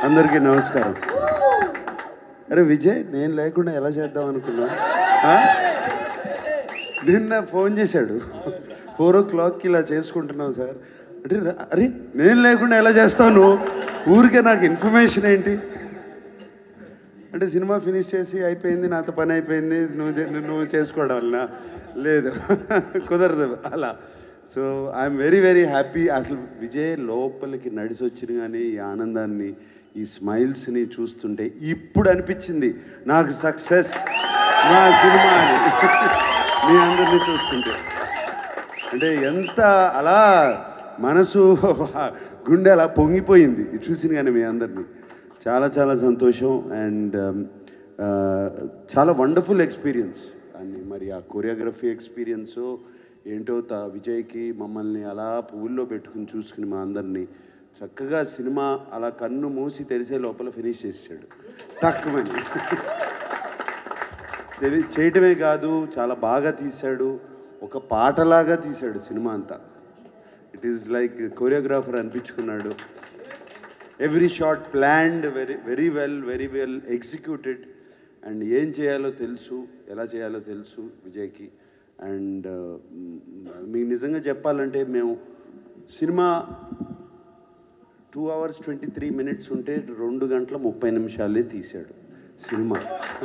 అందరికీ నమస్కారం అరే విజయ్ నేను లేకుండా ఎలా చేద్దాం అనుకున్నా ఆ? నిన్న ఫోన్ చేశాడు ఫోర్ ఓ క్లాక్కి ఇలా చేసుకుంటున్నావు సార్ అంటే ర- అరే నేను లేకుండా ఎలా చేస్తాను ఊరికే నాకు ఇన్ఫర్మేషన్ ఏంటి అంటే సినిమా ఫినిష్ చేసి అయిపోయింది నాతో పని అయిపోయింది నువ్వు చే- నువ్వు చేసుకోవడం వలన లేదు కుదరదు అలా so I'm very very happy అసలు విజయ్ లోపలికి నడిచి వచ్చిన కానీ ఈ ఆనందాన్ని ఈ స్మైల్స్ని చూస్తుంటే ఇప్పుడు అనిపించింది నాకు సక్సెస్ నా సినిమా అని మీ అందరినీ చూస్తుంటే అంటే ఎంత అలా మనసు గుండె అలా పొంగిపోయింది ఇది చూసిన కానీ మీ అందరినీ చాలా చాలా సంతోషం అండ్ చాలా వండర్ఫుల్ ఎక్స్పీరియన్స్ అని మరి ఆ కొరియోగ్రఫీ ఎక్స్పీరియన్స్ ఏంటో త విజయ్కి మమ్మల్ని అలా పువ్వుల్లో పెట్టుకుని చూసుకుని మా అందరినీ చక్కగా సినిమా అలా కన్ను మూసి తెరిసే లోపల ఫినిష్ చేసాడు టక్కుమని తెలి చేయటమే కాదు చాలా బాగా తీశాడు ఒక పాటలాగా తీశాడు సినిమా అంతా ఇట్ ఈస్ లైక్ కొరియోగ్రాఫర్ అనిపించుకున్నాడు every shot planned very very well very well executed and ఏం చేయాలో తెలుసు ఎలా చేయాలో తెలుసు విజయ్కి అండ్ మీకు నిజంగా చెప్పాలంటే మేము cinema two hours twenty three minutes ఉంటే రెండు గంటల ముప్పై నిమిషాలే తీశాడు సినిమా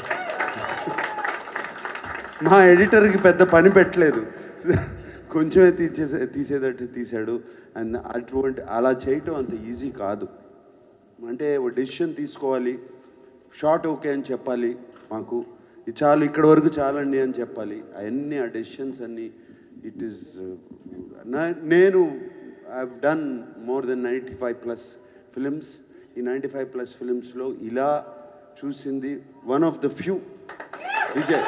మా ఎడిటర్కి పెద్ద పని పెట్టలేదు కొంచెమే తీసేసే తీసేటట్టు తీశాడు అండ్ అటువంటి అలా చేయటం అంత ఈజీ కాదు అంటే డెసిషన్ తీసుకోవాలి షార్ట్ ఓకే అని చెప్పాలి మాకు ఇది చాలు ఇక్కడ వరకు చాలండి అని చెప్పాలి అవన్నీ ఆ డెసిషన్స్ అన్నీ ఇట్ ఈస్ నేను I done more than ninety five plus films ఈ నైంటీ ఫైవ్ ప్లస్ ఫిలిమ్స్లో ఇలా చూసింది one of the few Vijay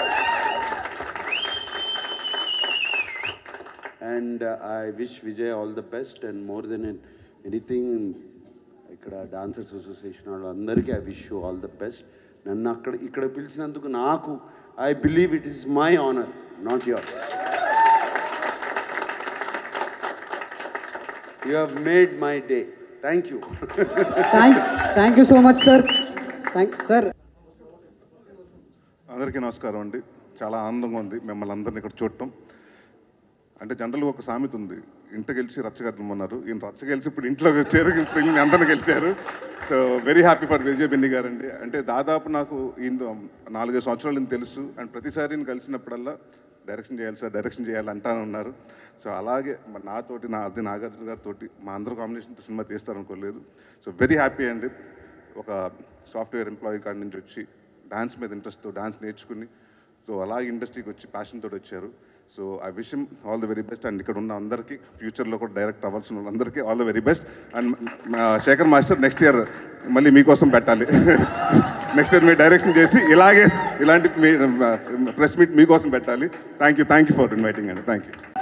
and I wish Vijay all the best and more than anything ఇక్కడ డాన్సర్స్ అసోసియేషన్ వాళ్ళందరికీ I wish you all the best నన్ను అక్కడ ఇక్కడ పిలిచినందుకు నాకు I believe it is my honour not yours you have made my day thank you thank thank you so much sir thank sir అందరికీ నమస్కారం అండి చాలా ఆనందంగా ఉంది మిమ్మల్ని అందరిని ఇక్కడ చూడటం అంటే జనరల్గా ఒక సామెత ఉంది ఇంట గెలిచి రచ్చగట్టమన్నారు ఈయన రచ్చ గెలిచి ఇప్పుడు ఇంట్లో చేరు ఇప్పుడు ఈయన అందరిని గెలిచారు so very happy for Vijay Binni గారు అండి అంటే దాదాపు నాకు ఈయన నాలుగైదు సంవత్సరాలు ఈయన తెలుసు అండ్ ప్రతిసారి ఈయన కలిసినప్పుడల్లా డైరెక్షన్ చేయాలి సార్ డైరెక్షన్ చేయాలి అంటానే ఉన్నారు సో అలాగే మరి నాతోటి నా అది నాగార్జున గారితో మా అందరూ కాంబినేషన్తో సినిమా తీస్తారనుకోలేదు సో వెరీ హ్యాపీ అండి ఒక సాఫ్ట్వేర్ ఎంప్లాయీ కాడి నుంచి వచ్చి డాన్స్ మీద ఇంట్రెస్ట్తో డాన్స్ నేర్చుకుని సో అలాగే ఇండస్ట్రీకి వచ్చి ప్యాషన్ తోటి వచ్చారు so I wish all the very best and ఇక్కడ ఉన్న అందరికీ ఫ్యూచర్లో కూడా డైరెక్ట్ అవ్వాల్సిన వాళ్ళందరికీ all the very best and Sekhar master next year మళ్ళీ మీకోసం పెట్టాలి నెక్స్ట్ ఇయర్ మీరు డైరెక్షన్ చేసి ఇలాగే ఇలాంటి ప్రెస్ మీట్ మీకోసం పెట్టాలి thank you thank you for inviting అండి థ్యాంక్ యూ